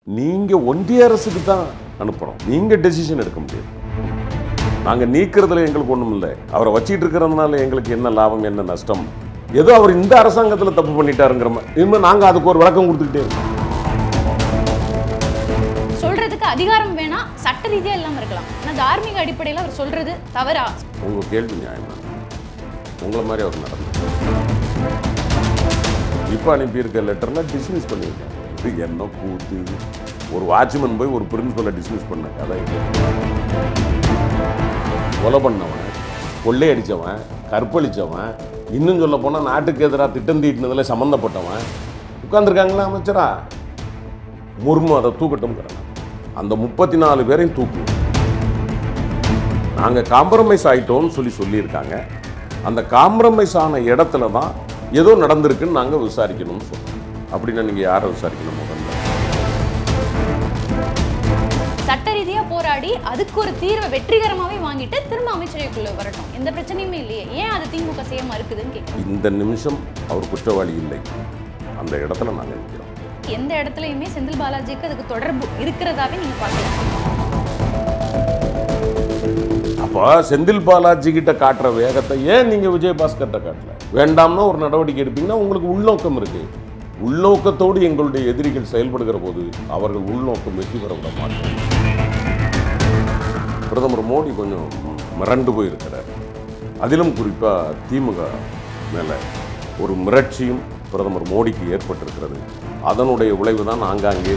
நீங்கள் ஒன்றிய அரசுக்கு தான் அனுப்புகிறோம் நீங்கள் டெசிஷன் எடுக்க முடியாது நாங்கள் நீக்கிறதுல எங்களுக்கு ஒன்றும் இல்லை அவரை வச்சிட்டு இருக்கிறதுனால எங்களுக்கு என்ன லாபம் என்ன நஷ்டம் ஏதோ அவர் இந்த அரசாங்கத்தில் தப்பு பண்ணிட்டாருங்கிற மாதிரி இனிமேல் நாங்கள் அதுக்கு ஒரு விளக்கம் கொடுத்துக்கிட்டே இருக்கோம் சொல்றதுக்கு அதிகாரம் வேணா சட்ட ரீதியா இல்லாம இருக்கலாம் ஆனா தார்மீக அடிப்படையில அவர் சொல்றது தவறா உங்கள் கேள்வி நியாயமா உங்களை மாதிரி அவர் நடந்து இப்போ அனுப்பியிருக்க லெட்டர்லாம் டிஸ்மிஸ் பண்ணியிருக்கேன் இது என்ன கூத்து இது? ஒரு வாட்ச்மேன் போய் ஒரு பிரின்சிபலை டிஸ்மிஸ் பண்ண கதை இது. கொலை பண்ணவன் கொள்ளையடிச்சவன் கற்பழிச்சவன் இன்னும் சொல்ல போனால் நாட்டுக்கு எதிராக திட்டம் தீட்டினதில் சம்மந்தப்பட்டவன் உட்காந்துருக்காங்களா அமைச்சரா முர்மு அதை தூக்கட்டும் அந்த முப்பத்தி நாலு பேரையும் தூக்கு நாங்கள் காம்ப்ரமைஸ் ஆயிட்டோம்னு சொல்லி சொல்லியிருக்காங்க அந்த காம்ப்ரமைஸ் ஆன இடத்துல தான் ஏதோ நடந்திருக்குன்னு நாங்கள் விசாரிக்கணும்னு சொல்றோம் அப்படின்னா நீங்கள் யாரை விசாரிக்கணும் முதல்ல சட்ட ரீதியா போராடி அதுக்கு ஒரு தீர்வை வெற்றிகரமாவே வாங்கிட்டு திரும்ப அமைச்சரவைக்குள்ள வரட்டும் எந்த பிரச்சனையுமே இல்லையே ஏன் அது திமுக செய்ய மறுக்குதுன்னு கேட்குறேன் இந்த நிமிஷம் அவர் குற்றவாளி இல்லை அந்த இடத்துல நாங்கள் நிற்கிறோம் எந்த இடத்துலயுமே செந்தில் பாலாஜிக்கு அதுக்கு தொடர்பு இருக்கிறதாவே நீங்க பாக்கலாம் அப்போ செந்தில் பாலாஜி கிட்ட காட்டுற வேகத்தை ஏன் நீங்கள் விஜயபாஸ்கர்ட்ட காட்டல வேண்டாம்னா ஒரு நடவடிக்கை எடுப்பீங்கன்னா உங்களுக்கு உள்நோக்கம் இருக்கு உள்நோக்கத்தோடு எங்களுடைய எதிரிகள் செயல்படுகிற போது அவர்கள் உள்நோக்கம் வெற்றி பெற விட மாட்டாங்க பிரதமர் மோடி கொஞ்சம் மிரண்டு போயிருக்கிறார் அதிலும் குறிப்பாக திமுக மேலே ஒரு மிரட்சியும் பிரதமர் மோடிக்கு ஏற்பட்டிருக்கிறது அதனுடைய விளைவு தான் ஆங்காங்கே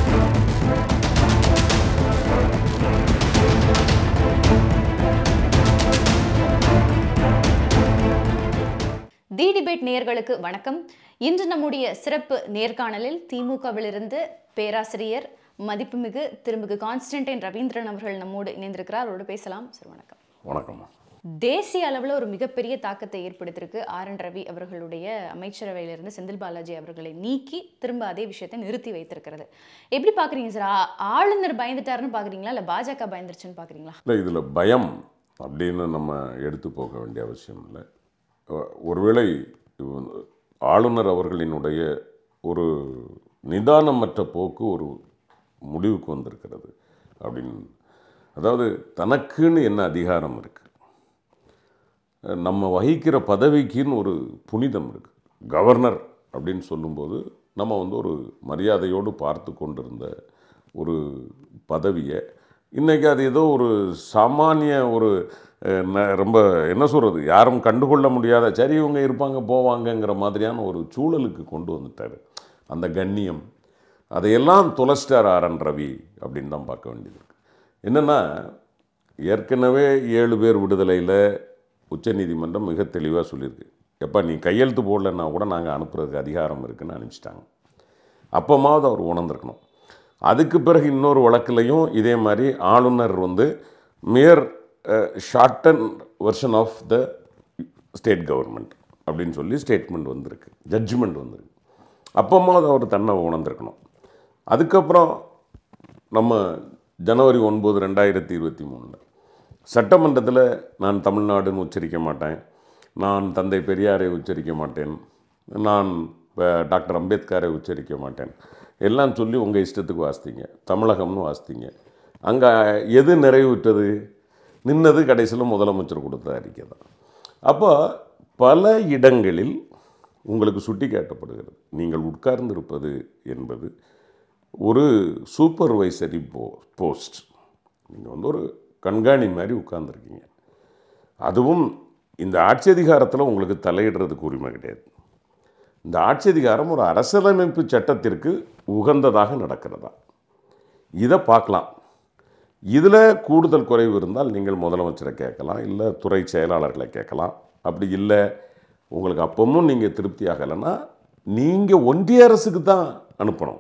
தி டிபேட் நேயர்களுக்கு வணக்கம் இன்று நம்முடைய சிறப்பு நேர்காணலில் திமுகவிலிருந்து பேராசிரியர் மதிப்புமிகு திருமிகு கான்ஸ்டன்டைன் ரவீந்திரன் அவர்கள் நம்மோடு இணைந்திருக்கிறார் அவரோடு பேசலாம் சார் வணக்கம் வணக்கம் தேசிய அளவில் ஒரு மிகப்பெரிய தாக்கத்தை ஏற்படுத்தியிருக்கு ஆர் என் ரவி அவர்களுடைய அமைச்சரவையிலிருந்து செந்தில் பாலாஜி அவர்களை நீக்கி திரும்ப அதே விஷயத்தை நிறுத்தி வைத்திருக்கிறது எப்படி பார்க்குறீங்க சார் ஆ- ஆளுநர் பயந்துட்டாருன்னு பார்க்குறீங்களா இல்லை பாஜக பயந்துருச்சுன்னு பார்க்குறீங்களா இல்லை இதில் பயம் அப்படின்னு நம்ம எடுத்து போக வேண்டிய அவசியம் இல்லை அஹ் ஒருவேளை இவ- ஆளுநர் அவர்களினுடைய ஒரு நிதானமற்ற போக்கு ஒரு முடிவுக்கு வந்திருக்கிறது அப்படின்னு அதாவது தனக்குன்னு என்ன அதிகாரம் இருக்குது நம்ம வகிக்கிற பதவிக்குன்னு ஒரு புனிதம் இருக்குது கவர்னர் அப்படின்னு சொல்லும்போது நம்ம வந்து ஒரு மரியாதையோடு பார்த்து கொண்டிருந்த ஒரு பதவியை இன்றைக்கி அது ஏதோ ஒரு சாமானிய ஒரு அஹ், ந- ரொம்ப என்ன சொல்கிறது யாரும் கண்டுகொள்ள முடியாத சரி இவங்க இருப்பாங்க போவாங்கங்கிற மாதிரியான ஒரு சூழலுக்கு கொண்டு வந்துட்டார் அந்த கண்ணியம் அதையெல்லாம் துலஸ்டார் ஆர்என் ரவி அப்படின்னு தான் பார்க்க வேண்டியது இருக்கு என்னென்னா ஏற்கனவே ஏழு பேர் விடுதலையில் உச்சநீதிமன்றம் மிக தெளிவாக சொல்லியிருக்கு எப்பா நீ கையெழுத்து போடலன்னா கூட நாங்கள் அனுப்புறதுக்கு அதிகாரம் இருக்குன்னு அனுப்பிச்சிட்டாங்க அப்போமாவது அவர் உணர்ந்திருக்கணும் அதுக்கு பிறகு இன்னொரு வழக்குலையும் இதே மாதிரி ஆளுநர் வந்து mere shorten version of the state government அப்படின்னு சொல்லி ஸ்டேட்மெண்ட் வந்திருக்கு ஜட்ஜ்மெண்ட் வந்திருக்கு அப்போமாவது அவர் தன்னை உணர்ந்திருக்கணும் அதுக்கப்புறம் நம்ம ஜனவரி ஒன்பது ரெண்டாயிரத்தி இருபத்தி மூணில் சட்டமன்றத்தில் நான் தமிழ்நாடுன்னு உச்சரிக்க மாட்டேன் நான் தந்தை பெரியாரை உச்சரிக்க மாட்டேன் நான் அஹ், டாக்டர் அம்பேத்கரை உச்சரிக்க மாட்டேன் எல்லாம் சொல்லி உங்கள் இஷ்டத்துக்கு வாசித்தீங்க தமிழகம்னு வாசித்தீங்க அங்கே எது நிறைவுற்றது நின்னது கடைசியில் முதலமைச்சர் கொடுத்த அறிக்கை தான் அப்போ பல இடங்களில் உங்களுக்கு சுட்டி காட்டப்படுகிறது நீங்கள் உட்கார்ந்திருப்பது என்பது ஒரு சூப்பர்வைசரி போ போஸ்ட் நீங்கள் வந்து ஒரு கண்காணி மாதிரி உட்கார்ந்துருக்கீங்க அதுவும் இந்த ஆட்சி அதிகாரத்தில் உங்களுக்கு தலையிடுறதுக்கு உரிமை கிடையாது இந்த ஆட்சி அதிகாரம் ஒரு அரசியலமைப்பு சட்டத்திற்கு உகந்ததாக நடக்கிறதா இதை பார்க்கலாம் இதில் கூடுதல் குறைவு இருந்தால் நீங்கள் முதலமைச்சரை கேட்கலாம் இல்லை துறை செயலாளர்களை கேட்கலாம் அப்படி இல்லை உங்களுக்கு அப்பவும் நீங்கள் திருப்தி ஆகலைன்னா நீங்கள் ஒன்றிய அரசுக்கு தான் அனுப்பணும்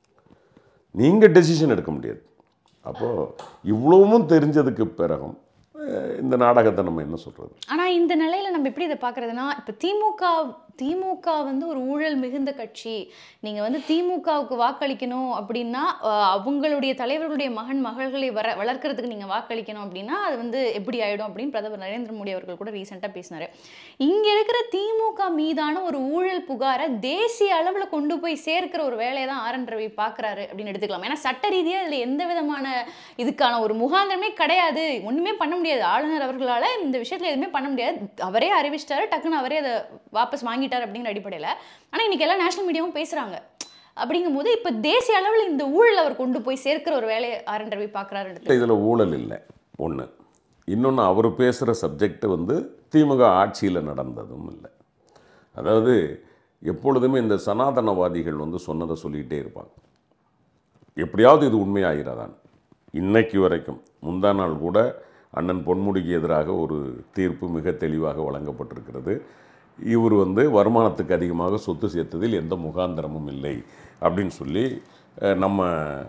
நீங்கள் டெசிஷன் எடுக்க முடியாது அப்போது இவ்வளவும் தெரிஞ்சதுக்கு பிறகும் அஹ், இந்த நாடகத்தை நம்ம என்ன சொல்கிறது ஆனா இந்த நிலையில நம்ம எப்படி இதை பார்க்கறதுனா இப்போ திமுக திமுக வந்து ஒரு ஊழல் மிகுந்த கட்சி நீங்க வந்து திமுகவுக்கு வாக்களிக்கணும் அப்படின்னா அஹ், அவங்களுடைய தலைவர்களுடைய மகன் மகள்களை வர வளர்க்கறதுக்கு நீங்க வாக்களிக்கணும் அப்படின்னா அது வந்து எப்படி ஆயிடும் அப்படின்னு பிரதமர் நரேந்திர மோடி அவர்கள் கூட ரீசெண்டாக பேசினாரு இங்க இருக்கிற திமுக மீதான ஒரு ஊழல் புகாரை தேசிய அளவுல கொண்டு போய் சேர்க்கிற ஒரு வேலையை தான் ஆர் என் ரவி பாக்குறாரு அப்படின்னு எடுத்துக்கலாம் ஏன்னா சட்ட ரீதியா இதுல எந்த விதமான இதுக்கான ஒரு முகாந்திரமே கிடையாது ஒண்ணுமே பண்ண முடியாது ஆளுநர் அவர்களால இந்த விஷயத்துல எதுவுமே பண்ண முடியாது அவரே அறிவிச்சிட்டாரு டக்குன்னு அவரே அதை வாபஸ் வாங்கிட்டார் அப்படிங்கிற அடிப்படையில ஆனா இன்னைக்கு எல்லா நேஷனல் மீடியாவும் பேசுறாங்க அப்படிங்கும்போது இப்ப தேசிய அளவுல இந்த ஊழல் அவர் கொண்டு போய் சேர்க்கிற ஒரு வேலையை ஆர் என் ரவி பாக்குறாரு இதில் ஊழல் இல்லை ஒன்று இன்னொன்று அவர் பேசுகிற சப்ஜெக்ட் வந்து திமுக ஆட்சியில் நடந்ததும் இல்லை அதாவது எப்பொழுதுமே இந்த சனாதனவாதிகள் வந்து சொன்னதை சொல்லிகிட்டே இருப்பாங்க எப்படியாவது இது உண்மையாகிறாதான் இன்னைக்கு வரைக்கும் முந்தா நாள் கூட அண்ணன் பொன்முடிக்கு எதிராக ஒரு தீர்ப்பு மிக தெளிவாக வழங்கப்பட்டிருக்கிறது இவர் வந்து வருமானத்துக்கு அதிகமாக சொத்து சேர்த்ததில் எந்த முகாந்திரமும் இல்லை அப்படின்னு சொல்லி அஹ், நம்ம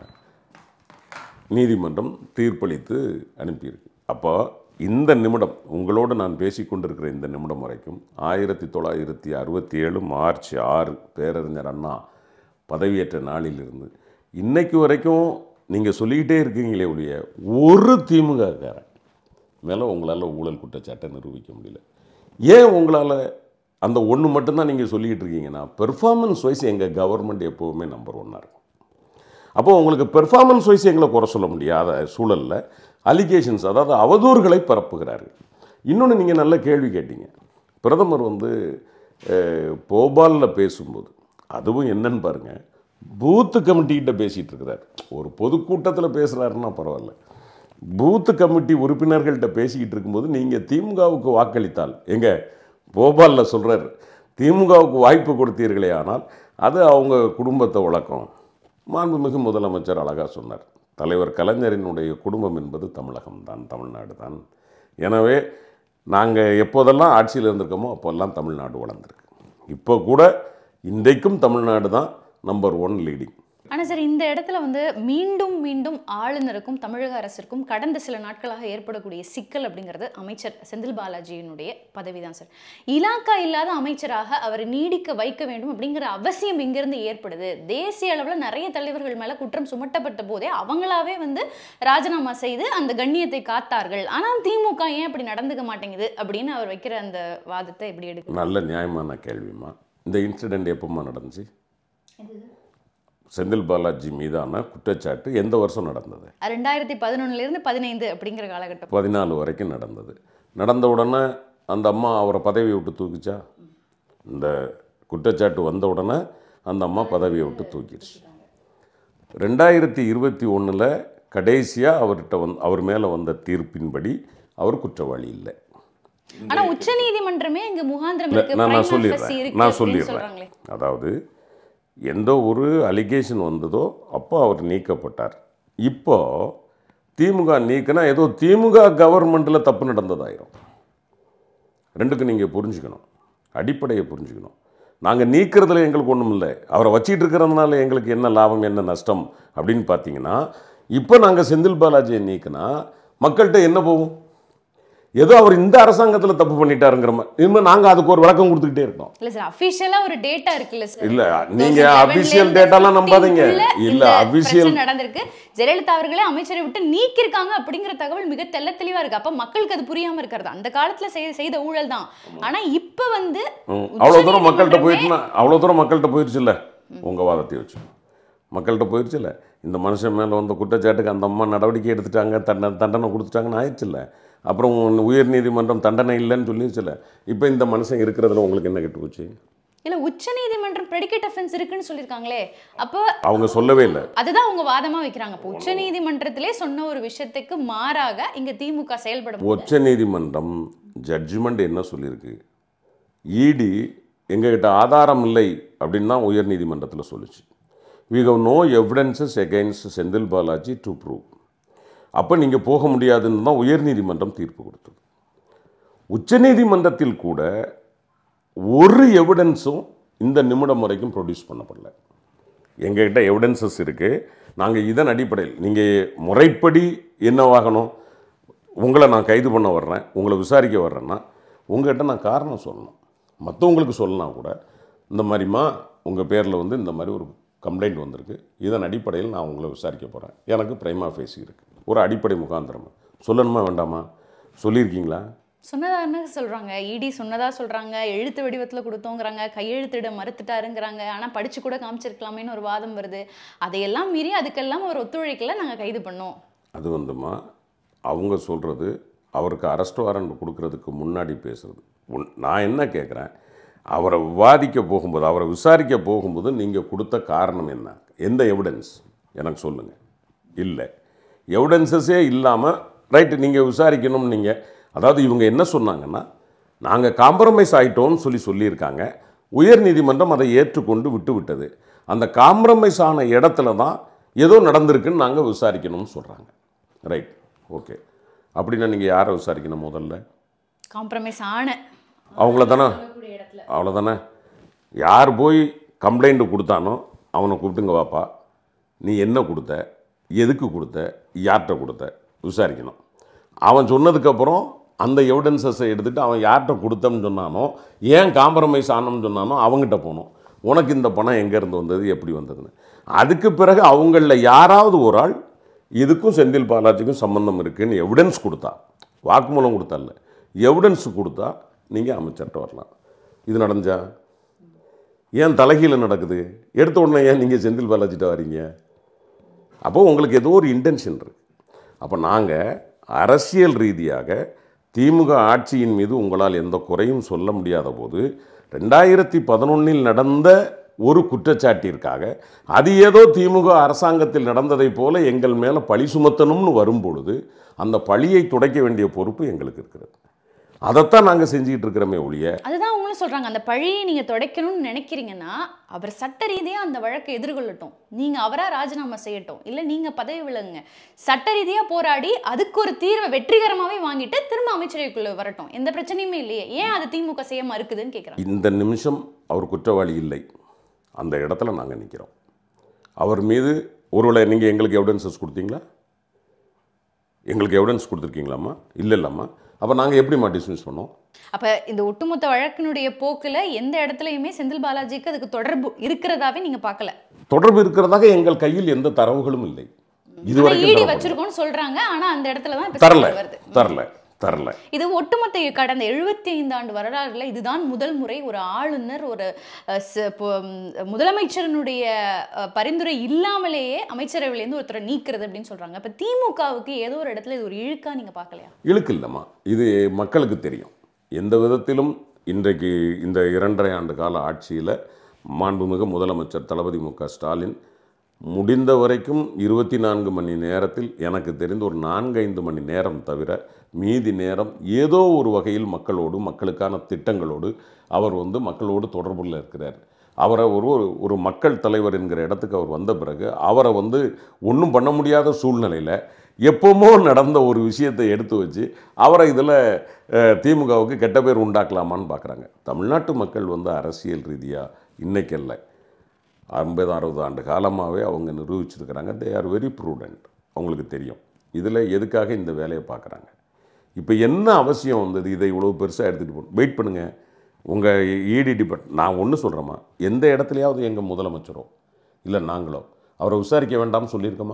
நீதிமன்றம் தீர்ப்பளித்து அனுப்பியிருக்கு அப்போ இந்த நிமிடம் உங்களோடு நான் பேசிக்கொண்டிருக்கிற இந்த நிமிடம் வரைக்கும் ஆயிரத்தி தொள்ளாயிரத்தி அறுபத்தி ஏழு மார்ச் ஆறு பேரறிஞர் அண்ணா பதவியேற்ற நாளிலிருந்து இன்னைக்கு வரைக்கும் நீங்கள் சொல்லிக்கிட்டே இருக்கீங்களே ஒழிய ஒரு திமுககாரன் மேலே உங்களால் ஊழல் குற்றச்சாட்டை நிரூபிக்க முடியல ஏன் உங்களால் அந்த ஒன்று மட்டும்தான் நீங்கள் சொல்லிக்கிட்டு இருக்கீங்கன்னா பெர்ஃபார்மன்ஸ் வைஸ் எங்கள் கவர்மெண்ட் எப்போவுமே நம்பர் ஒன்னாக இருக்கும் அப்போ உங்களுக்கு பெர்ஃபார்மன்ஸ் வைஸ் எங்களை குறை சொல்ல முடியாத சூழலில் அலிகேஷன்ஸ் அதாவது அவதூறுகளை பரப்புகிறார்கள் இன்னொன்று நீங்கள் நல்ல கேள்வி கேட்டீங்க பிரதமர் வந்து அஹ், போபாலில் பேசும்போது அதுவும் என்னன்னு பாருங்கள் பூத்து கமிட்டிகிட்ட பேசிகிட்டு இருக்கிறார் ஒரு பொதுக்கூட்டத்தில் பேசுகிறாருன்னா பரவாயில்ல பூத்து கமிட்டி உறுப்பினர்கள்ட்ட பேசிக்கிட்டு இருக்கும்போது நீங்கள் திமுகவுக்கு வாக்களித்தால் எங்க போபாலில் சொல்கிறார் திமுகவுக்கு வாய்ப்பு கொடுத்தீர்களே ஆனால் அது அவங்க குடும்பத்தை வழக்கம் மாண்புமிகு முதலமைச்சர் அழகாக சொன்னார் தலைவர் கலைஞரினுடைய குடும்பம் என்பது தமிழகம் தான் தமிழ்நாடு தான் எனவே நாங்கள் எப்போதெல்லாம் ஆட்சியில் இருந்திருக்கோமோ அப்போல்லாம் தமிழ்நாடு வளர்ந்துருக்கு இப்போ கூட இன்றைக்கும் தமிழ்நாடு தான் நம்பர் ஒன் லீடிங் ஆனா சார் இந்த இடத்துல வந்து மீண்டும் மீண்டும் ஆளுநருக்கும் தமிழக அரசிற்கும் கடந்த சில நாட்களாக ஏற்படக்கூடிய சிக்கல் அப்படிங்கிறது அமைச்சர் செந்தில் பாலாஜியினுடைய பதவி தான் சார் இலாக்கா இல்லாத அமைச்சராக அவர் நீடிக்க வைக்க வேண்டும் அப்படிங்கிற அவசியம் இங்கிருந்து ஏற்படுது தேசிய அளவுல நிறைய தலைவர்கள் மேல குற்றம் சுமட்டப்பட்ட போதே அவங்களாவே வந்து ராஜினாமா செய்து அந்த கண்ணியத்தை காத்தார்கள் ஆனால் திமுக ஏன் அப்படி நடந்துக்க மாட்டேங்குது அப்படின்னு அவர் வைக்கிற அந்த வாதத்தை எப்படி எடுக்க நல்ல நியாயமான கேள்விம்மா இந்த இன்சிடெண்ட் எப்போம்மா நடந்துச்சு செந்தில் பாலாஜி மீதான குற்றச்சாட்டு எந்த வருஷம் நடந்தது ரெண்டாயிரத்தி பதினொன்னுல இருந்து பதினைந்து அப்படிங்கிற காலகட்டம் பதினாலு வரைக்கும் நடந்தது நடந்த உடனே அந்த அம்மா அவரை பதவியை விட்டு தூக்கிச்சா இந்த குற்றச்சாட்டு வந்த உடனே அந்த அம்மா பதவியை விட்டு தூக்கிடுச்சு ரெண்டாயிரத்தி இருபத்தி ஒன்றில் கடைசியாக அவர்கிட்ட வந்து அவர் மேலே வந்த தீர்ப்பின்படி அவர் குற்றவாளி இல்லை ஆனா உச்ச நீதிமன்றமே இங்க முகாந்திரம் இல்ல, இருக்கு நான் நான் prima facie சொல்லிடுறேன் இருக்கு நான் அப்படின்னு சொல்லிடுறேன் சொல்றாங்களே அதாவது எந்த ஒரு அலிகேஷன் வந்ததோ அப்போ அவர் நீக்கப்பட்டார் இப்போ திமுக நீக்கினா ஏதோ திமுக கவர்மெண்ட்டில் தப்பு நடந்ததாயிரும் ரெண்டுக்கும் நீங்கள் புரிஞ்சுக்கணும் அடிப்படையை புரிஞ்சுக்கணும் நாங்கள் நீக்கிறதுல எங்களுக்கு ஒன்றும் இல்லை அவரை வச்சிட்டு இருக்கிறதுனால எங்களுக்கு என்ன லாபம் என்ன நஷ்டம் அப்படின்னு பார்த்தீங்கன்னா இப்போ நாங்கள் செந்தில் பாலாஜியை நீக்கினா மக்கள்கிட்ட என்ன போகும் ஏதோ அவர் இந்த அரசாங்கத்தில் தப்பு பண்ணிட்டாருங்கிற மாதிரி இனிமேல் நாங்கள் அதுக்கு ஒரு விளக்கம் கொடுத்துக்கிட்டே இருக்கோம் இல்ல சார் அபிஷியலா ஒரு டேட்டா இருக்குல்ல சார் இல்ல நீங்க 2011 அபிஷியல் ல டேட்டாலாம் இருந்து நம்பாதீங்க 15 ல இல்ல இந்த அபிஷியல் பிரச்சனை நடந்திருக்கு ஜெயலலிதா அவர்களே அமைச்சரை விட்டு நீக்கிருக்காங்க அப்படிங்கிற தகவல் மிக தெள்ள தெளிவா இருக்கு அப்ப மக்களுக்கு அது புரியாம இருக்கிறது அந்த காலத்துல செய்- செய்த ஊழல் தான் ஆனா இப்ப வந்து அவ்வளோ தூரம் மக்கள்கிட்ட உச்சநீதிமன்றமே- போயிட்டுனா அவ்வளோ தூரம் மக்கள்கிட்ட போயிடுச்சுல்ல உங்க வாதத்தை வச்சு மக்கள்கிட்ட போயிடுச்சுல்ல இந்த மனுஷன் மேலே வந்த குற்றச்சாட்டுக்கு அந்த அம்மா நடவடிக்கை எடுத்துட்டாங்க தண்டனை தண்டனை கொடுத்துட்டாங்கன்னு ஆயிடுச்சுல்ல அப்புறம் உயர் நீதிமன்றம் தண்டனை இல்லைன்னு சொல்லிடுச்சுல்ல இப்போ இந்த மனுஷன் இருக்கிறதுல உங்களுக்கு என்ன கெட்டு போச்சு இல்ல உச்ச நீதிமன்றம் predicate offense இருக்குன்னு சொல்லிருக்காங்களே அப்ப அவங்க சொல்லவே இல்லை அதுதான் அவங்க வாதமா வைக்கிறாங்க இப்போ உச்ச நீதிமன்றத்திலே சொன்ன ஒரு விஷயத்துக்கு மாறாக இங்க திமுக செயல்படும் உச்ச நீதிமன்றம் ஜட்ஜ்மெண்ட் என்ன சொல்லியிருக்கு இடி எங்ககிட்ட ஆதாரம் இல்லை அப்படின்னு தான் உயர் நீதிமன்றத்தில் சொல்லுச்சு we have no evidences against Senthil Balaji to prove அப்போ நீங்கள் போக முடியாதுன்னு தான் உயர் நீதிமன்றம் தீர்ப்பு கொடுத்தது உச்சநீதிமன்றத்தில் கூட ஒரு எவிடன்ஸும் இந்த நிமிடம் வரைக்கும் ப்ரொடியூஸ் பண்ணப்படல எங்ககிட்ட எவிடன்சஸ் இருக்குது நாங்கள் இதன் அடிப்படையில் நீங்கள் முறைப்படி என்னவாகணும் உங்களை நான் கைது பண்ண வர்றேன் உங்களை விசாரிக்க வர்றேன்னா உங்கள்கிட்ட நான் காரணம் சொல்லணும் மற்றவங்களுக்கு சொல்லலாம் கூட இந்த மாதிரிமா உங்கள் பேரில் வந்து இந்த மாதிரி ஒரு கம்ப்ளைண்ட் வந்திருக்கு இதன் அடிப்படையில் நான் உங்களை விசாரிக்க போகிறேன் எனக்கு பிரைமா ஃபேசி இருக்குது ஒரு அடிப்படை முகாந்திரம் சொல்லணுமா வேண்டாமா சொல்லியிருக்கீங்களா சொன்னதான்னு சொல்றாங்க இடி சொன்னதா சொல்றாங்க எழுத்து வடிவத்துல கொடுத்தோங்கிறாங்க கையெழுத்திட மறுத்துட்டாருங்கிறாங்க ஆனா படிச்சு கூட காமிச்சிருக்கலாமேன்னு ஒரு வாதம் வருது அதையெல்லாம் மீறி அதுக்கெல்லாம் அவர் ஒத்துழைக்கல நாங்க கைது பண்ணோம் அது வந்துமா அவங்க சொல்கிறது அவருக்கு அரெஸ்ட் வாரண்ட் கொடுக்கறதுக்கு முன்னாடி பேசுறது உன் நான் என்ன கேட்குறேன் அவரை விவாதிக்க போகும்போது அவரை விசாரிக்க போகும்போது நீங்கள் கொடுத்த காரணம் என்ன எந்த எவிடன்ஸ் எனக்கு சொல்லுங்கள் இல்லை எவிடன்சஸே இல்லாமல் ரைட்டு நீங்கள் விசாரிக்கணும் நீங்கள் அதாவது இவங்க என்ன சொன்னாங்கன்னா நாங்கள் காம்ப்ரமைஸ் ஆயிட்டோம்னு சொல்லி சொல்லியிருக்காங்க உயர் நீதிமன்றம் அதை ஏற்றுக்கொண்டு விட்டு விட்டது அந்த காம்ப்ரமைஸ் ஆன இடத்துல தான் ஏதோ நடந்திருக்குன்னு நாங்கள் விசாரிக்கணும்னு சொல்கிறாங்க ரைட் ஓகே அப்படின்னா நீங்கள் யாரை விசாரிக்கணும் முதல்ல காம்ப்ரமைஸ் ஆன அவங்கள தானே சொல்லக்கூடிய இடத்துல அவ்வளோதானே யார் போய் கம்ப்ளைண்ட் கொடுத்தானோ அவனை கூப்பிட்டுங்க வாப்பா நீ என்ன கொடுத்த எதுக்கு கொடுத்த யார்கிட்ட கொடுத்த விசாரிக்கணும் அவன் சொன்னதுக்கப்புறம் அந்த எவிடன்சஸை எடுத்துகிட்டு அவன் யார்கிட்ட கொடுத்தன்னு சொன்னானோ ஏன் காம்ப்ரமைஸ் ஆனோம்னு சொன்னானோ அவங்ககிட்ட போகணும் உனக்கு இந்த பணம் எங்கேருந்து வந்தது எப்படி வந்ததுன்னு அதுக்கு பிறகு அவங்களில் யாராவது ஒரு ஆள் இதுக்கும் செந்தில் பாலாஜிக்கும் சம்பந்தம் இருக்குன்னு எவிடன்ஸ் கொடுத்தா வாக்குமூலம் கொடுத்தா எவிடன்ஸ் கொடுத்தா நீங்கள் அமைச்சர்கிட்ட வரலாம் இது நடந்தா ஏன் தலைகீழ நடக்குது எடுத்த உடனே ஏன் நீங்கள் செந்தில் பாலாஜிட்ட வரீங்க அப்போ உங்களுக்கு ஏதோ ஒரு இன்டென்ஷன் இருக்கு அப்போ நாங்கள் அரசியல் ரீதியாக திமுக ஆட்சியின் மீது உங்களால் எந்த குறையும் சொல்ல முடியாத போது ரெண்டாயிரத்தி பதினொன்னில் நடந்த ஒரு குற்றச்சாட்டிற்காக அது ஏதோ திமுக அரசாங்கத்தில் நடந்ததைப் போல எங்கள் மேலே பழி சுமத்தணும்னு வரும்பொழுது அந்த பழியை துடைக்க வேண்டிய பொறுப்பு எங்களுக்கு இருக்கிறது அதைத்தான் நாங்கள் செஞ்சுக்கிட்டு இருக்கிறோமே ஒழிய அதுதான் அவங்களும் சொல்றாங்க அந்த பழியை நீங்க துடைக்கணும்னு நினைக்கிறீங்கன்னா அவர் சட்ட ரீதியா அந்த வழக்கை எதிர்கொள்ளட்டும் நீங்க அவரா ராஜினாமா செய்யட்டும் இல்ல நீங்க பதவி விலகுங்க சட்ட ரீதியா போராடி அதுக்கு ஒரு தீர்வை வெற்றிகரமாவே வாங்கிட்டு திரும்ப அமைச்சரவைக்குள்ள வரட்டும் எந்த பிரச்சனையுமே இல்லையே ஏன் அது திமுக செய்ய மறுக்குதுன்னு கேக்குறாங்க இந்த நிமிஷம் அவர் குற்றவாளி இல்லை அந்த இடத்துல நாங்கள் நிற்கிறோம் அவர் மீது ஒருவேளை நீங்கள் எங்களுக்கு எவிடன்சஸ் கொடுத்தீங்களா எங்களுக்கு எவிடன்ஸ் கொடுத்துருக்கீங்களாம்மா இல்லை இல்லைம்மா அப்போ நாங்கள் எப்படிம்மா டிஸ்மிஸ் பண்ணோம் அப்ப இந்த ஒட்டுமொத்த வழக்கினுடைய போக்குல எந்த இடத்துலயுமே செந்தில் பாலாஜிக்கு அதுக்கு தொடர்பு இருக்கிறதாவே நீங்க பார்க்கல தொடர்பு இருக்கிறதாக எங்கள் கையில் எந்த தரவுகளும் இல்லை ஆனா இதுவரைக்கும் ஈடி தரப்படல. வச்சிருக்கோம்னு சொல்றாங்க ஆனா அந்த இடத்துல தான் இப்ப தரல சிக்கல் வருது தரல தரல இது ஒட்டுமொத்த கடந்த எழுபத்தி ஐந்து ஆண்டு வரலாறுல இதுதான் முதல் முறை ஒரு ஆளுநர் ஒரு அஹ், ச- பொ- ம், முதலமைச்சரனுடைய அஹ், பரிந்துரை இல்லாமலேயே அமைச்சரவையிலேருந்து ஒருத்தரை நீக்கிறது அப்படின்னு சொல்றாங்க அப்ப திமுகவுக்கு ஏதோ ஒரு இடத்துல இது ஒரு இழுக்கா நீங்க பார்க்கலையா இழுக்கு இல்லைம்மா இது மக்களுக்கு தெரியும் எந்த விதத்திலும் இன்றைக்கு இந்த இரண்டரை ஆண்டு கால ஆட்சியில் மாண்புமிகு முதலமைச்சர் தளபதி மு க ஸ்டாலின் முடிந்த வரைக்கும் இருபத்தி நான்கு மணி நேரத்தில் எனக்கு தெரிந்து ஒரு நான்கைந்து மணி நேரம் தவிர மீதி நேரம் ஏதோ ஒரு வகையில் மக்களோடு மக்களுக்கான திட்டங்களோடு அவர் வந்து மக்களோடு தொடர்புள்ள இருக்கிறார் அவரை ஒரு ஒரு- ஒரு மக்கள் தலைவர் என்கிற இடத்துக்கு அவர் வந்த பிறகு அவரை வந்து ஒன்றும் பண்ண முடியாத சூழ்நிலையில் எப்போமோ நடந்த ஒரு விஷயத்தை எடுத்து வச்சு அவரை இதில் திமுகவுக்கு கெட்ட பேர் உண்டாக்கலாமான்னு பார்க்குறாங்க தமிழ்நாட்டு மக்கள் வந்து அரசியல் ரீதியாக இன்னைக்கல்ல ஐம்பது அறுபது ஆண்டு காலமாகவே அவங்க நிரூபிச்சிருக்கிறாங்க தே ஆர் வெரி ப்ரூடெண்ட் அவங்களுக்கு தெரியும் இதில் எதுக்காக இந்த வேலையை பார்க்குறாங்க இப்போ என்ன அவசியம் வந்தது இதை இவ்வளோ பெருசாக எடுத்துகிட்டு போகணும் வெயிட் பண்ணுங்கள் உங்கள் இடி டிபார்ட் நான் ஒன்று சொல்கிறேம்மா எந்த இடத்துலையாவது எங்கள் முதலமைச்சரோ இல்லை நாங்களோ அவரை விசாரிக்க வேண்டாம்னு சொல்லியிருக்கோமா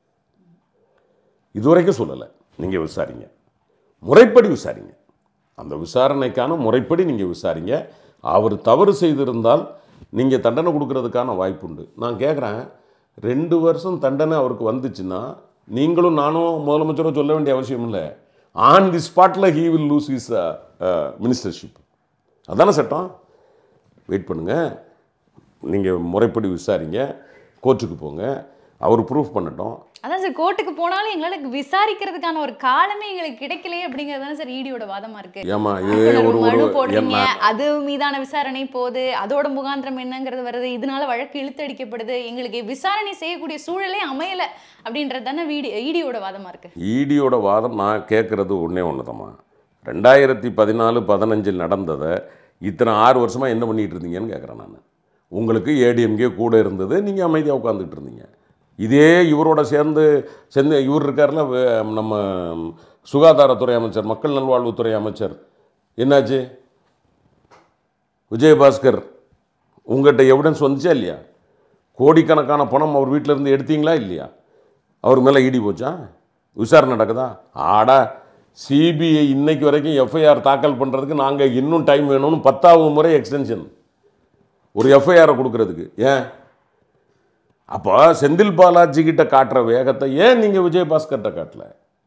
இதுவரைக்கும் சொல்லலை நீங்கள் விசாரிங்க முறைப்படி விசாரிங்க அந்த விசாரணைக்கான முறைப்படி நீங்கள் விசாரிங்க அவர் தவறு செய்திருந்தால் நீங்கள் தண்டனை கொடுக்கறதுக்கான வாய்ப்புண்டு நான் கேட்குறேன் ரெண்டு வருஷம் தண்டனை அவருக்கு வந்துச்சுன்னா நீங்களும் நானும் முதலமைச்சரும் சொல்ல வேண்டிய அவசியம் இல்லை ஆன் தி ஸ்பாட்டில் he will lose is ministership அதானே சட்டம் வெயிட் பண்ணுங்கள் நீங்கள் முறைப்படி விசாரிங்க கோர்ட்டுக்கு போங்க அவர் ப்ரூஃப் பண்ணட்டும் அதான் சார் கோர்ட்டுக்கு போனாலும் எங்களால விசாரிக்கிறதுக்கான ஒரு காலமே எங்களுக்கு கிடைக்கலையே அப்படிங்கிறது தானே சார் ஈடியோட வாதமா இருக்கு ஏமா இது ஆளுநர் ஒரு மனு ஒரு போடுறீங்க என்ன அது மீதான விசாரணை போகுது அதோட முகாந்திரம் என்னங்கிறது வருது இதனால வழக்கு இழுத்தடிக்கப்படுது எங்களுக்கு விசாரணை செய்யக்கூடிய சூழலே அமையல அப்படின்றது தானே வீடி ஈடியோட வாதமா இருக்கு ஈடியோட வாதம் நான் கேட்குறது ஒன்றே ஒன்று ரெண்டாயிரத்தி பதினாலு பதினஞ்சில் நடந்ததை இத்தனை ஆறு வருஷமாக என்ன பண்ணிட்டு இருந்தீங்கன்னு கேட்குறேன் நான் உங்களுக்கு ஏடிஎம்கே கூட இருந்தது நீங்கள் அமைதியாக உட்காந்துட்டு இருந்தீங்க இதே இவரோட சேர்ந்து சேர்ந்து இவர் இருக்கார்ல வே- நம்ம சுகாதாரத்துறை அமைச்சர் மக்கள் நல்வாழ்வுத்துறை அமைச்சர் என்னாச்சு விஜயபாஸ்கர் உங்கள்கிட்ட எவிடன்ஸ் வந்துச்சா இல்லையா கோடிக்கணக்கான பணம் அவர் வீட்டில் இருந்து எடுத்தீங்களா இல்லையா அவர் மேலே இடி போச்சா விசாரணை நடக்குதா ஆடா சிபிஐ இன்னைக்கு வரைக்கும் எஃப்ஐஆர் தாக்கல் பண்ணுறதுக்கு நாங்கள் இன்னும் டைம் வேணும்னு பத்தாவது முறை எக்ஸ்டென்ஷன் ஒரு எஃப்ஐஆரை கொடுக்கறதுக்கு ஏன் அப்போ செந்தில் பாலாஜி கிட்ட காட்டுற வேகத்தை ஏன் நீங்கள் விஜயபாஸ்கர்கிட்ட காட்டல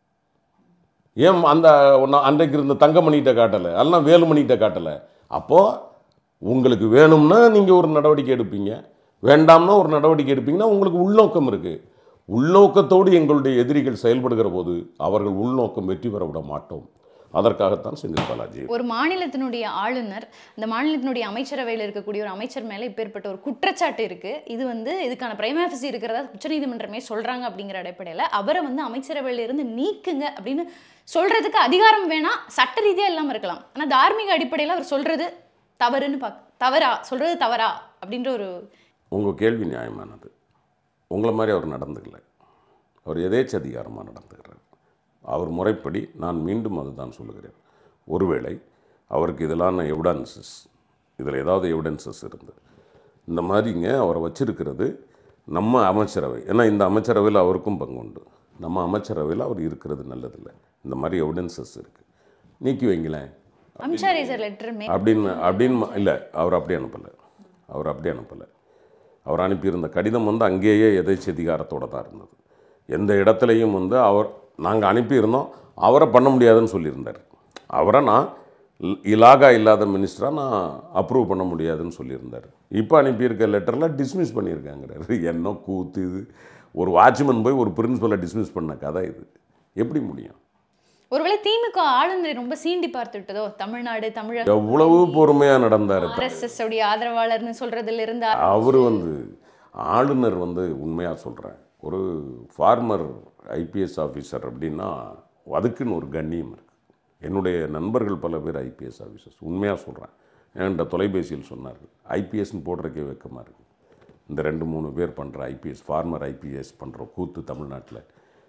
ஏன் அந்த ஒண்ணா- அன்றைக்கு இருந்த தங்கமணிகிட்ட காட்டலை எல்லாம் வேலுமணிகிட்ட காட்டலை அப்போது உங்களுக்கு வேணும்னா நீங்கள் ஒரு நடவடிக்கை எடுப்பீங்க வேண்டாம்னா ஒரு நடவடிக்கை எடுப்பீங்கன்னா உங்களுக்கு உள்நோக்கம் இருக்குது உள்நோக்கத்தோடு எங்களுடைய எதிரிகள் செயல்படுகிற போது அவர்கள் உள்நோக்கம் வெற்றி பெற விட மாட்டோம் அதற்காகத்தான் செந்தில் பாலாஜி ஒரு மாநிலத்தினுடைய ஆளுநர் இந்த மாநிலத்தினுடைய அமைச்சரவையில் இருக்கக்கூடிய ஒரு அமைச்சர் மேல இப்பேற்பட்ட ஒரு குற்றச்சாட்டு இருக்கு இது வந்து இதுக்கான பிரைமாஃபிசி இருக்கிறதா உச்சநீதிமன்றமே சொல்றாங்க அப்படிங்கிற அடிப்படையில் அவரை வந்து அமைச்சரவையில இருந்து நீக்குங்க அப்படின்னு சொல்றதுக்கு அதிகாரம் வேணா சட்ட ரீதியா இல்லாம இருக்கலாம் ஆனா தார்மீக அடிப்படையில் அவர் சொல்றது தவறுன்னு பாக் தவறா சொல்றது தவறா அப்படின்ற ஒரு உங்கள் கேள்வி நியாயமானது உங்களை மாதிரி அவர் நடந்துக்கல அவர் எதேச்சதிகாரமாக நடந்துக்கிறார் அவர் முறைப்படி நான் மீண்டும் அதுதான் சொல்லுகிறேன் ஒருவேளை அவருக்கு இதெல்லாம் எவிடன்சஸ் இதில் ஏதாவது எவிடன்சஸ் இருந்தது இந்த மாதிரிங்க அவரை வச்சிருக்கிறது நம்ம அமைச்சரவை ஏன்னா இந்த அமைச்சரவையில் அவருக்கும் பங்கு உண்டு நம்ம அமைச்சரவையில் அவர் இருக்கிறது நல்லதில்லை இந்த மாதிரி எவிடன்சஸ் இருக்குது நீக்கி வைங்களேன் அம்சாரேசர் லெட்டர் மே அப்படின்னு அப்படின்னு இல்லை அவர் அப்படி அனுப்பலை அவர் அப்படி அனுப்பலை அவர் அனுப்பியிருந்த கடிதம் வந்து அங்கேயே எதேச்சதிகாரத்தோட தான் இருந்தது எந்த இடத்துலையும் வந்து அவர் நாங்கள் அனுப்பியிருந்தோம் அவரை பண்ண முடியாதுன்னு சொல்லியிருந்தார் அவரை நான் இ- இலாகா இல்லாத மினிஸ்டராக நான் அப்ரூவ் பண்ண முடியாதுன்னு சொல்லியிருந்தார் இப்போ அனுப்பியிருக்க லெட்டரில் டிஸ்மிஸ் பண்ணியிருக்காங்கிறாரு என்ன கூத்து இது ஒரு வாட்ச்மேன் போய் ஒரு பிரின்சிபலை டிஸ்மிஸ் பண்ண கதை இது எப்படி முடியும் ஒருவேளை திமுக ஆளுநரை ரொம்ப சீண்டி பார்த்து விட்டதோ தமிழ்நாடு தமிழக எவ்வளவு பொறுமையாக நடந்தார் ஆர்எஸ்எஸ் உடைய ஆதரவாளர்னு சொல்றதுல இருந்து அவர் வந்து ஆளுநர் வந்து உண்மையாக சொல்கிறேன் ஒரு ஃபார்மர் ஐபிஎஸ் ஆஃபீஸர் அப்படின்னா அதுக்குன்னு ஒரு கண்ணியம் இருக்குது என்னுடைய நண்பர்கள் பல பேர் ஐபிஎஸ் ஆஃபீஸர்ஸ் உண்மையாக சொல்கிறேன் என்கிட்ட தொலைபேசியில் சொன்னார்கள் ஐபிஎஸ்ன்னு போடுறக்கே வெக்கமாக இருக்குது இந்த ரெண்டு மூணு பேர் பண்ணுற ஐபிஎஸ் ஃபார்மர் ஐபிஎஸ் பண்ணுற கூத்து தமிழ்நாட்டில்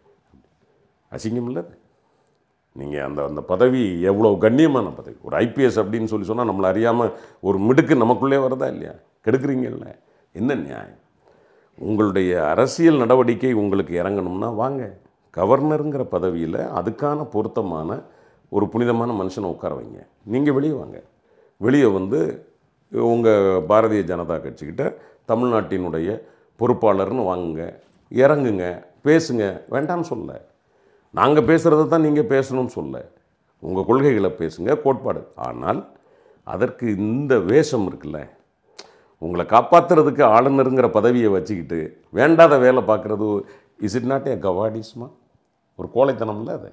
அசிங்கம் இல்லை அது? நீங்கள் அந்த அந்த பதவி எவ்வளோ கண்ணியமான பதவி ஒரு ஐபிஎஸ் அப்படின்னு சொல்லி சொன்னால் நம்மளை அறியாமல் ஒரு மிடுக்கு நமக்குள்ளே வருதா இல்லையா கெடுக்குறீங்கல்ல என்ன நியாயம் உங்களுடைய அரசியல் நடவடிக்கை உங்களுக்கு இறங்கணும்னா வாங்க கவர்னருங்கிற பதவியில் அதுக்கான பொருத்தமான ஒரு புனிதமான மனுஷனை உட்கார வைங்க நீங்கள் வெளியே வாங்க வெளியே வந்து உங்கள் பாரதிய ஜனதா கட்சிக்கிட்ட தமிழ்நாட்டினுடைய பொறுப்பாளர்னு வாங்குங்க இறங்குங்க பேசுங்க வேண்டாம்னு சொல்ல நாங்கள் பேசுகிறத தான் நீங்கள் பேசணும்னு சொல்ல உங்கள் கொள்கைகளை பேசுங்க கோட்பாடு ஆனால் அதற்கு இந்த வேஷம் இருக்குல்ல உங்களை காப்பாற்றுறதுக்கு ஆளுநருங்கிற பதவியை வச்சுக்கிட்டு வேண்டாத வேலை பார்க்குறது இஸ் இட் நாட் ஏ கவாடிஸ்மா ஒரு கோழைத்தனம்ல அது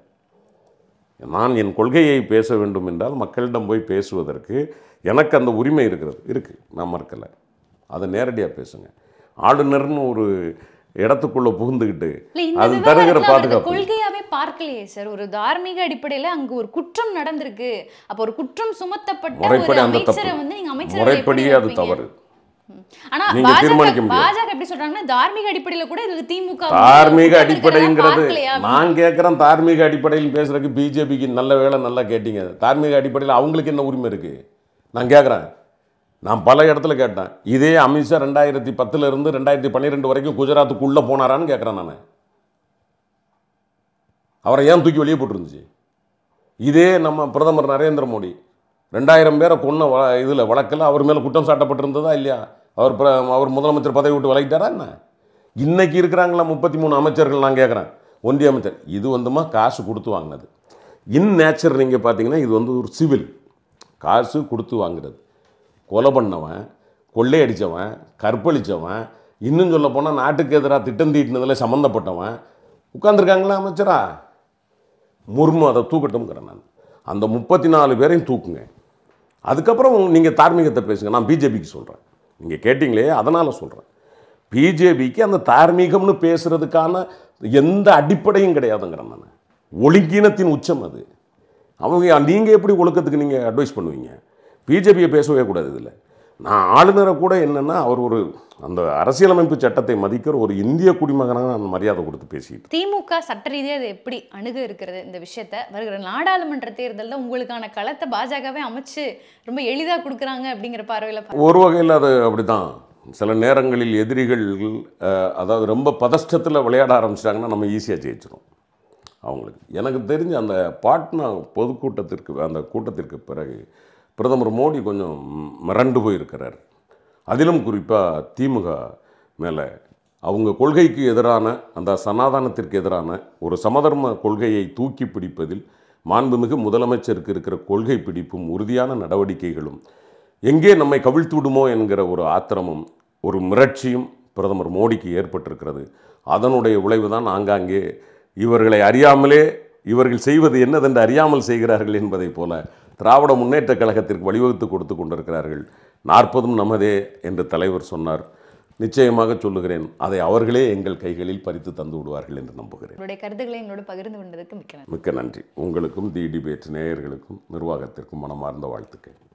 நான் என் கொள்கையை பேச வேண்டும் என்றால் மக்களிடம் போய் பேசுவதற்கு எனக்கு அந்த உரிமை இருக்கிறது இருக்குது நான் மறுக்கலை அதை நேரடியாக பேசுங்க ஆளுநர்னு ஒரு இடத்துக்குள்ளே புகுந்துக்கிட்டு இல்ல இந்த அது தருகிற விவகாரத்துல அவர் இந்த பாதுகாப்பு கொள்கையாவே பார்க்கலையே சார் ஒரு தார்மீக அடிப்படையில அங்க ஒரு குற்றம் நடந்திருக்கு அப்ப ஒரு குற்றம் சுமத்தப்பட்ட ஒரு முறைப்படி அந்த அமைச்சரை தப்பு வந்து நீங்க அமைச்சரவை முறைப்படியே அது எப்படி தவறு வைப்பீங்க? ஆனா நீங்க தீர்மானிக்க பாஜக முடியாது. பாஜக எப்படி சொல்றாங்கன்னா தார்மீக அடிப்படையில கூட இது திமுக வந்து தார்மீக குற்றம் அடிப்படைங்கிறது இருக்கிறதா பார்க்கலையா? நான் கேட்குறேன் தார்மீக அடிப்படையில் பேசுறதுக்கு பிஜேபிக்கு நல்ல வேலை நல்லா கேட்டீங்க தார்மீக அடிப்படையில் அவங்களுக்கு என்ன உரிமை இருக்கு நான் கேட்குறேன் நான் பல இடத்துல கேட்டேன் இதே அமித்ஷா ரெண்டாயிரத்தி பத்துல இருந்து ரெண்டாயிரத்தி பன்னிரெண்டு வரைக்கும் குஜராத்துக்குள்ளே போனாரான்னு கேட்குறேன் நான் அவரை ஏன் தூக்கி வெளியே போட்டுருந்துச்சு இதே நம்ம பிரதமர் நரேந்திர மோடி ரெண்டாயிரம் பேரை கொன்ன வ இதில் வழக்கில் அவர் மேலே குற்றம் சாட்டப்பட்டிருந்ததா இல்லையா அவர் பிர அவர் முதலமைச்சர் பதவி விட்டு விலகிட்டாரா என்ன இன்னைக்கு இருக்கிறாங்களா முப்பத்தி மூணு அமைச்சர்கள் நான் கேட்குறேன் ஒன்றிய அமைச்சர் இது வந்துமா காசு கொடுத்து வாங்கினது இன் நேச்சர் நீங்கள் பார்த்தீங்கன்னா இது வந்து ஒரு சிவில் காசு கொடுத்து வாங்குறது கொலை பண்ணவன் கொள்ளையடித்தவன் கற்பழித்தவன் இன்னும் சொல்ல போனால் நாட்டுக்கு எதிராக திட்டம் தீட்டினதில் சம்மந்தப்பட்டவன் உட்காந்துருக்காங்களா அமைச்சரா முர்மு அதை தூக்கட்டும்ங்கிறேன் நான் அந்த முப்பத்தி நாலு பேரையும் தூக்குங்க அதுக்கப்புறம் நீங்கள் தார்மீகத்தை பேசுங்க நான் பிஜேபிக்கு சொல்கிறேன் நீங்கள் கேட்டிங்களே அதனால் சொல்கிறேன் பிஜேபிக்கு அந்த தார்மீகம்னு பேசுகிறதுக்கான எந்த அடிப்படையும் கிடையாதுங்கிறேன் நான் ஒழுங்கீனத்தின் உச்சம் அது அவங்க நீங்கள் எப்படி ஒழுக்கத்துக்கு நீங்கள் அட்வைஸ் பண்ணுவீங்க பிஜேபியை பேசவே கூடாது இதில் நான் ஆளுநரை கூட என்னென்னா அவர் ஒரு அந்த அரசியலமைப்பு சட்டத்தை மதிக்கிற ஒரு இந்திய குடிமகனாக நான் மரியாதை கொடுத்து பேசிக்கிட்டு திமுக சட்ட ரீதியாக அது எப்படி அணுக இருக்கிறது இந்த விஷயத்த வருகிற நாடாளுமன்ற தேர்தலில் உங்களுக்கான களத்தை பாஜகவே அமைச்சு ரொம்ப எளிதாக கொடுக்குறாங்க அப்படிங்கிற பார்வையில் ஒரு வகையில் அது அப்படிதான் சில நேரங்களில் எதிரிகள் அஹ், அதாவது ரொம்ப பதஷ்டத்தில் விளையாட ஆரம்பிச்சிட்டாங்கன்னா நம்ம ஈஸியாக ஜெயிச்சிடும் அவங்களுக்கு எனக்கு தெரிஞ்ச அந்த பாட்னா பொதுக்கூட்டத்திற்கு அந்த கூட்டத்திற்கு பிறகு பிரதமர் மோடி கொஞ்சம் மிரண்டு போயிருக்கிறார் அதிலும் குறிப்பாக திமுக மேலே அவங்க கொள்கைக்கு எதிரான அந்த சனாதானத்திற்கு எதிரான ஒரு சமதர்ம கொள்கையை தூக்கி பிடிப்பதில் மாண்புமிகு முதலமைச்சருக்கு இருக்கிற கொள்கை பிடிப்பும் உறுதியான நடவடிக்கைகளும் எங்கே நம்மை கவிழ்த்து விடுமோ என்கிற ஒரு ஆத்திரமும் ஒரு மிரட்சியும் பிரதமர் மோடிக்கு ஏற்பட்டிருக்கிறது அதனுடைய விளைவு தான் ஆங்காங்கே இவர்களை அறியாமலே இவர்கள் செய்வது என்னதென்று அறியாமல் செய்கிறார்கள் என்பதைப் போல திராவிட முன்னேற்றக் கழகத்திற்கு வழிவகுத்து கொடுத்து கொண்டிருக்கிறார்கள் நாற்பதும் நமதே என்று தலைவர் சொன்னார் நிச்சயமாக சொல்லுகிறேன் அதை அவர்களே எங்கள் கைகளில் பறித்து தந்து விடுவார்கள் என்று நம்புகிறேன் உங்களுடைய கருத்துக்களை எங்களோட பகிர்ந்து கொண்டதுக்கு மிக்க நன்றி மிக்க நன்றி உங்களுக்கும் தி டிபேட் நேயர்களுக்கும் நிர்வாகத்திற்கும் மனமார்ந்த வாழ்த்துக்கள்